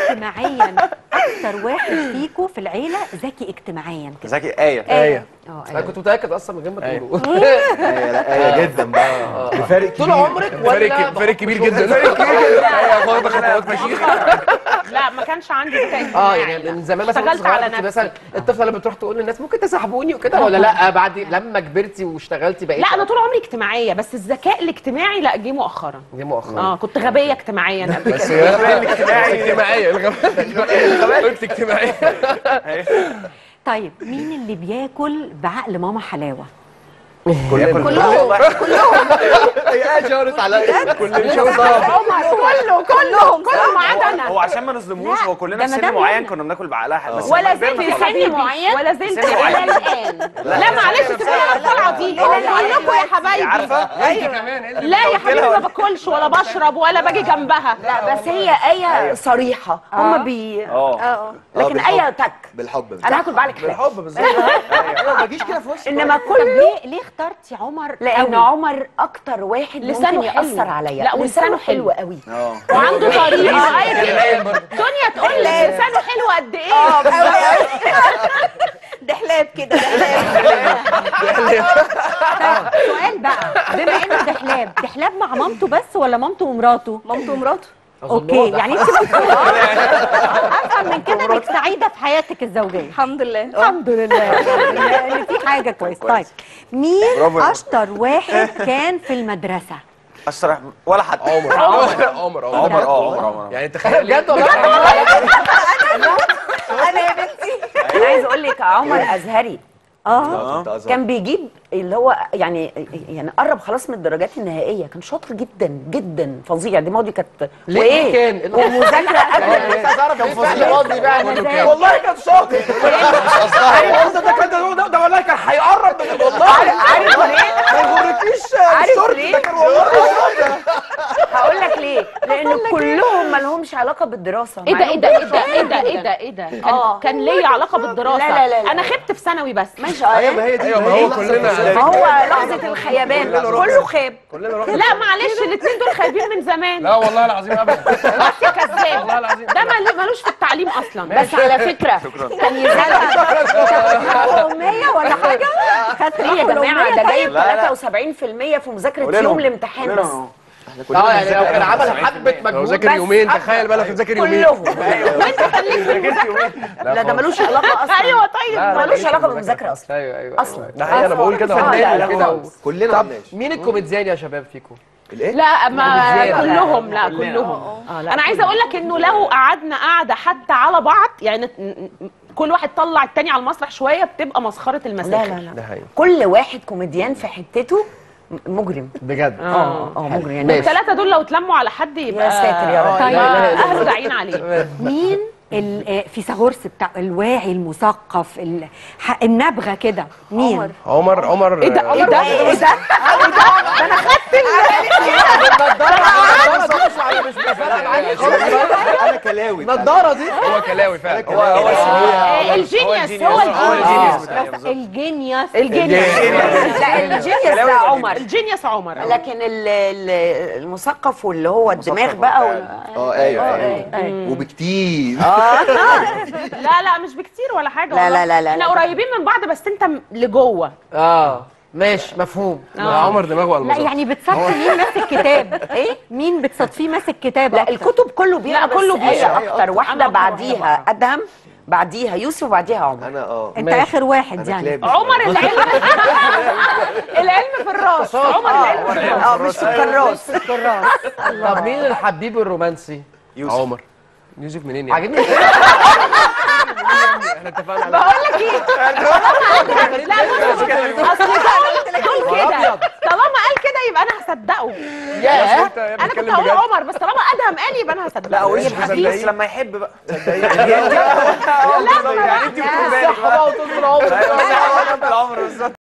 اجتماعيا اكتر واحد فيكم في العيله ذكي اجتماعيا كده زكي ايه ايه اه انا كنت متاكد اصلا من غير ما أيوة. تقولوا ايه لا ايه جدا بقى بفارق طول عمرك فرق ولا فرق كبير جدا فرق كبير جدا ايوه واخده خطوات فشيخ لا ما كانش عندي ذكاء اه اجتماعي، يعني لا. من زمان مثلا اشتغلت وأنت صغيرة على كنت نفسي مثلا الطفله لما بتروح تقول للناس ممكن تسحبوني وكده ولا لا بعد لما كبرتي واشتغلتي بقيتي لا انا طول عمري اجتماعيه بس الذكاء الاجتماعي لا جه مؤخرا دي مؤخرا اه كنت غبيه اجتماعيا قبل بس كده هي الاجتماعي اجتماعيه الغباء قلت اجتماعيه طيب مين اللي بياكل بعقل ماما حلاوه كلهم كلهم هي شاورت عليا كلهم شاورت عمر كله كله كله ما عدا انا هو عشان ما نظلموش لا، هو كلنا ده في سن مدام معين يمنى. كنا بناكل بعقلها بس ولا لما زلت كبرنا في خلاص. سن معين ولا زلت سن معين. الى الان لا معلش سيبوني انا طالعه دي اقول لكم يا حبايبي عارفه لا يا حبيبي ما باكلش ولا بشرب ولا باجي جنبها لا بس هي آية صريحة هم بي اه لكن بالحب. آية تك بالحب أنا هاكل بعلك حلال الحب بالظبط ما تجيش كده في وشك إنما طب كل ليه ليه اخترتي عمر لأن قوي؟ عمر أكتر واحد لسانه ممكن حلو. يأثر عليا لا، ولسانه حلو حلو. قوي اه وعنده طريقه ايوه دنيا تقول لي لسانه حلو قد ايه دحلاب كده سؤال بقى بما انه دحلاب دحلاب مع مامته بس ولا مامته ومراته مامته ومراته اوكي يعني انت مبسوطه افهم من كده انك سعيده في حياتك الزوجيه الحمد لله الحمد لله يعني ان في حاجه كويس طيب مين برافو يا اشطر واحد كان في المدرسه اشرح ولا حد عمر عمر عمر عمر اه عمر عمر يعني تخيل بجد والله أنا يا بنتي أنا عايز أقول لك عمر أزهري اه كنت أزهر. كان بيجيب اللي هو يعني يعني قرب خلاص من الدرجات النهائيه كان شاطر جدا جدا فظيع دماغه كانت ليه وايه كان؟ ومذاكره قبل مش عايز اعرف كان فظيع قصدي بقى مزاج. والله كان شاطر قصدي ده كان ده ده والله كان هيقرب من والله عارف ليه؟ ما يغركيش عارف الشورت ليه؟ ده كان والله هقول لك ليه؟ لان كلهم ما لهمش علاقه بالدراسه ايه ده ايه ده ايه ده ايه ده ايه ده ايه ده آه. كان كان ليا علاقه بالدراسه لا، لا، لا، لا. انا خبت في ثانوي بس ماشي ايوه ما اه هي دي ايوه ما هي هو لحظة كلنا الفساد. ما هو لحظه الخيبان كله خاب كلنا رحنا لا معلش الاثنين دول خايبين من زمان لا والله العظيم ابدا بس يا كذاب والله العظيم ده مال- ملوش في التعليم اصلا بس على فكره كان يذاكر أمية ولا حاجة؟ خدت ليه يا معاكم جماعه الأمية ده جايب لا، لا. 73% في مذاكره قولي لهم. يوم الامتحان قولي بس لهم. اه يعني لو كان عمل حبه لو مجهود ذاكر بس يومين أبدأ. تخيل بقى لو كان ذاكر يومين كلهم وانت كان ليك في المذاكره لا ده ملوش علاقه اصلا ايوه طيب لا، لا، ملوش ماليش علاقه في بالمذاكره اصلا ايوه ايوه أصلاً. ده حقيقي انا بقول كده آه، لا، لا، فنان كده خالص. كلنا طب مالناش مين الكوميديان يا شباب فيكم؟ الايه لا ما زيادة. كلهم لا كلهم انا عايزه اقول لك انه لو قعدنا قاعده حتى على بعض يعني ن- ن- كل واحد طلع التاني على المسرح شويه بتبقى مسخره لا المساخر لا لا ده حقيقي كل واحد كوميديان في حتته م- مجرم بجد اه اه مجرم يعني ماشي. الثلاثه دول لو اتلموا على حد يبقى يا ساتر يا رب. طيب لا، لا، لا. اهله داعين عليه مين ال- آه، فيثاغورس بتاع الواعي المثقف ال- ح- النبغه كده مين؟ عمر عمر ايه ده ايه ده ايه ده انا كلاوي النضاره دي هو كلاوي فعلا هو هو آه، الجينيوس هو الجينيوس الجينيوس الجينيوس الجينيوس لا الجينيوس ده عمر الجينيوس عمر لكن ال- ال- المثقف واللي هو الدماغ بقى وال- اه ايوه ايوه وبكتير لا لا مش بكتير ولا حاجه لا، والله. لا، لا، لا، احنا لا. قريبين من بعض بس انت م- لجوه اه ماشي مفهوم لا، عمر دماغه لا المظبط يعني بتصفي مين ماسك كتاب ايه مين بتصفيه ماسك كتاب لا أكتر؟ الكتب كله بيقرا لا، كله بس آية بيقرا. اكتر واحده أنا أكتر بعديها واحدة ادهم بعديها يوسف وبعديها عمر انا اه انت ماشي. اخر واحد انا يعني كلابي عمر العلم العلم في الراس عمر العلم في الراس اه مش في الكراس طب مين الحبيب الرومانسي؟ يوسف عمر يوسف منين يعني؟ عاجبني احنا اتفقنا على بقول لك ايه لا بص اصل دول دول كده طالما قال كده يبقى انا هصدقه يا انت يا ابني انا كنت بتتكلم هقول بجد عمر بس طالما ادهم قال يبقى انا لا هصدقه هو مش يبقى مصدقين. بس لما يحب بقى صدقيني يعني انت بتقول بالك صح بقى وطول العمر بقى العمر بالظبط